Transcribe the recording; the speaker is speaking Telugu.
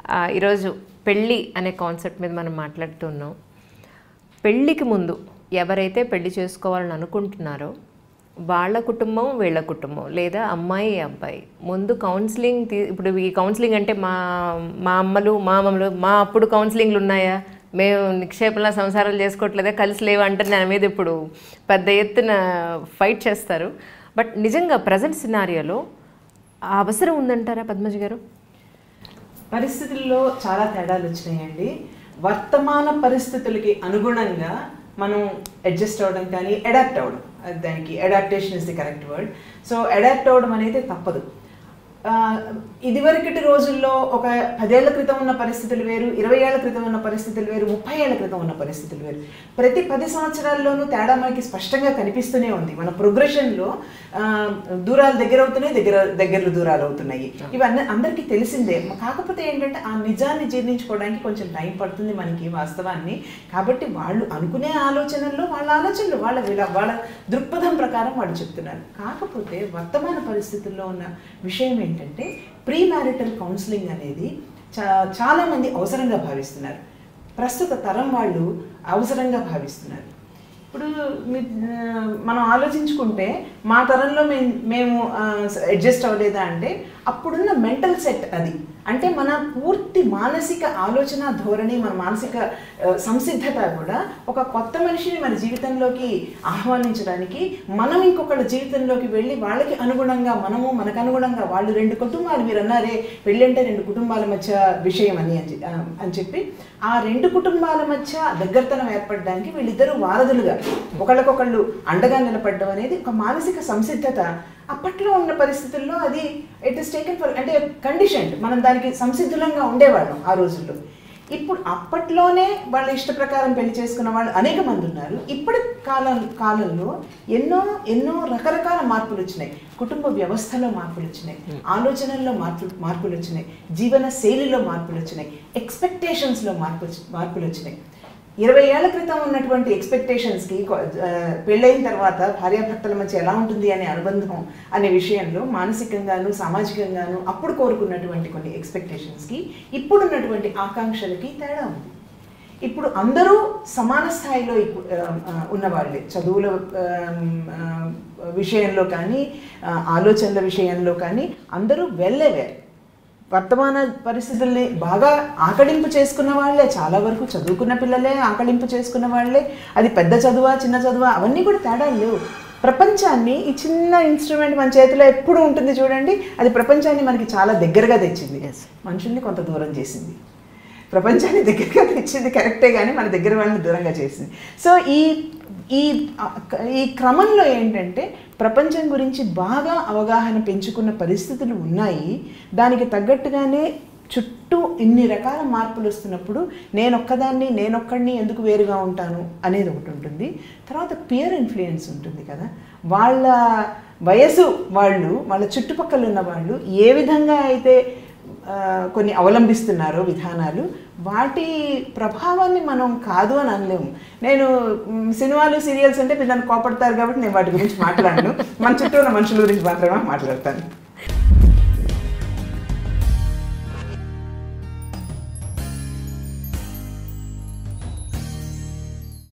ఆ, ఈరోజు పెళ్ళి అనే కాన్సెప్ట్ మీద మనం మాట్లాడుతున్నాం పెళ్ళికి ముందు ఎవరైతే పెళ్లి చేసుకోవాలని అనుకుంటున్నారో వాళ్ళ కుటుంబం వీళ్ళ కుటుంబం లేదా అమ్మాయి అబ్బాయి ముందు కౌన్సిలింగ్ తీ ఇప్పుడు ఈ కౌన్సిలింగ్ అంటే మా మా అమ్మలు మా అమ్మలు మా అప్పుడు కౌన్సిలింగ్లు ఉన్నాయా మేము నిక్షేపంలా సంసారాలు చేసుకోవట్లేదా కలిసి లేవు అంటే దాని మీద ఇప్పుడు పెద్ద ఎత్తున ఫైట్ చేస్తారు బట్ నిజంగా ప్రజెంట్ సినారియోలో ఆ అవసరం ఉందంటారా పద్మజ గారు పరిస్థితుల్లో చాలా తేడాలు వచ్చినాయండి వర్తమాన పరిస్థితులకి అనుగుణంగా మనం అడ్జస్ట్ అవ్వడం కానీ అడాప్ట్ అవ్వడం అది దానికి adaptation is the correct word so adapt అవ్వడం అనేది తప్పదు ఆ, ఇదివరకటి రోజుల్లో ఒక పదేళ్ల క్రితం ఉన్న పరిస్థితులు వేరు ఇరవై ఏళ్ల క్రితం ఉన్న పరిస్థితులు వేరు ముప్పై ఏళ్ల క్రితం ఉన్న పరిస్థితులు వేరు ప్రతి పది సంవత్సరాల్లోనూ తేడా మనకి స్పష్టంగా కనిపిస్తూనే ఉంది మన ప్రోగ్రెషన్లో దూరాలు దగ్గర అవుతున్నాయి దగ్గర దగ్గరలు దూరాలు అవుతున్నాయి ఇవన్నీ అందరికీ తెలిసిందే కాకపోతే ఏంటంటే ఆ నిజాన్ని జీర్ణించుకోవడానికి కొంచెం టైం పడుతుంది మనకి వాస్తవాన్ని కాబట్టి వాళ్ళు అనుకునే ఆలోచనల్లో వాళ్ళ ఆలోచనలు వాళ్ళ విల- వాళ్ళ దృక్పథం ప్రకారం వాళ్ళు చెప్తున్నారు కాకపోతే వర్తమాన పరిస్థితుల్లో ఉన్న విషయం ఏంటంటే ప్రీ మ్యారిటల్ కౌన్సిలింగ్ అనేది చా చాలామంది అవసరంగా భావిస్తున్నారు ప్రస్తుత తరం వాళ్ళు అవసరంగా భావిస్తున్నారు ఇప్పుడు మీ- ఆ, మనం ఆలోచించుకుంటే మా తరంలో మేము మేము అడ్జస్ట్ అవ్వలేదా అంటే అప్పుడున్న మెంటల్ సెట్ అది అంటే మన పూర్తి మానసిక ఆలోచన ధోరణి మన మానసిక ఆ, సంసిద్ధత కూడా ఒక కొత్త మనిషిని మన జీవితంలోకి ఆహ్వానించడానికి మనం ఇంకొకళ్ళ జీవితంలోకి వెళ్ళి వాళ్ళకి అనుగుణంగా మనము మనకు అనుగుణంగా వాళ్ళు రెండు కుటుంబాలు మీరు అన్నారే పెళ్ళి అంటే రెండు కుటుంబాల మధ్య విషయం అని అని చె- ఆ, అని చెప్పి ఆ రెండు కుటుంబాల మధ్య దగ్గరతనం ఏర్పడడానికి వీళ్ళిద్దరూ వారధులుగా ఒకళ్ళకొకళ్ళు అండగా నిలబడడం అనేది ఒక మానసిక సంసిద్ధత అప్పట్లో ఉన్న పరిస్థితుల్లో అది ఇట్ ఇస్ టేకెన్ ఫర్ అంటే కండిషన్ మనం దానికి సంసిద్ధులంగా ఉండేవాళ్ళం ఆ రోజుల్లో ఇప్పుడు అప్పట్లోనే వాళ్ళ ఇష్ట ప్రకారం పెళ్లి చేసుకున్న వాళ్ళు అనేక మంది ఉన్నారు ఇప్పటి కాలం కాలంలో ఎన్నో ఎన్నో రకరకాల మార్పులు వచ్చినాయి కుటుంబ వ్యవస్థలో మార్పులు వచ్చినాయి ఆలోచనల్లో మార్పు మార్పులు వచ్చినాయి జీవన శైలిలో మార్పులు వచ్చినాయి ఎక్స్పెక్టేషన్స్లో మార్పు మార్పులు వచ్చినాయి ఇరవై ఏళ్ల క్రితం ఉన్నటువంటి ఎక్స్పెక్టేషన్స్కి పెళ్ళైన తర్వాత భార్యాభర్తల మధ్య ఎలా ఉంటుంది అనే అనుబంధం అనే విషయంలో మానసికంగాను సామాజికంగాను అప్పుడు కోరుకున్నటువంటి కొన్ని ఎక్స్పెక్టేషన్స్కి ఇప్పుడున్నటువంటి ఆకాంక్షలకి తేడా ఉంది ఇప్పుడు అందరూ సమాన స్థాయిలో ఇప్పు- ఆ, ఆ, ఉన్నవాళ్ళే చదువుల ఆ, ఆ, విషయంలో కానీ ఆ, ఆలోచనల విషయంలో కానీ అందరూ వెళ్ళేవారు వర్తమాన పరిస్థితుల్ని బాగా ఆకలింపు చేసుకున్న వాళ్ళే చాలా వరకు చదువుకున్న పిల్లలే ఆకలింపు చేసుకున్న వాళ్ళే అది పెద్ద చదువా చిన్న చదువా అవన్నీ కూడా తేడాలు లేవు ప్రపంచాన్ని ఈ చిన్న ఇన్స్ట్రుమెంట్ మన చేతిలో ఎప్పుడు ఉంటుంది చూడండి అది ప్రపంచాన్ని మనకి చాలా దగ్గరగా తెచ్చింది మనుషుల్ని కొంత దూరం చేసింది ప్రపంచాన్ని దగ్గరగా తెచ్చింది కరెక్టే కానీ మన దగ్గర వాళ్ళని దూరంగా చేసింది సో ఈ ఈ ఈ క్రమంలో ఏంటంటే ప్రపంచం గురించి బాగా అవగాహన పెంచుకున్న పరిస్థితులు ఉన్నాయి దానికి తగ్గట్టుగానే చుట్టూ ఇన్ని రకాల మార్పులు వస్తున్నప్పుడు నేనొక్కదాన్ని నేనొక్కడిని ఎందుకు వేరుగా ఉంటాను అనేది ఒకటి ఉంటుంది తర్వాత పియర్ ఇన్ఫ్లుయెన్స్ ఉంటుంది కదా వాళ్ళ వయసు వాళ్ళు వాళ్ళ చుట్టుపక్కల ఉన్న వాళ్ళు ఏ విధంగా అయితే ఆ, కొన్ని అవలంబిస్తున్నారో విధానాలు వాటి ప్రభావాన్ని మనం కాదు అని అనలేము నేను మ్, సినిమాలు సీరియల్స్ అంటే మీరు నన్ను కోపడతారు కాబట్టి నేను వాటి గురించి మాట్లాడను మన చుట్టూ ఉన్న మనుషుల గురించి మాత్రమే మాట్లాడతాను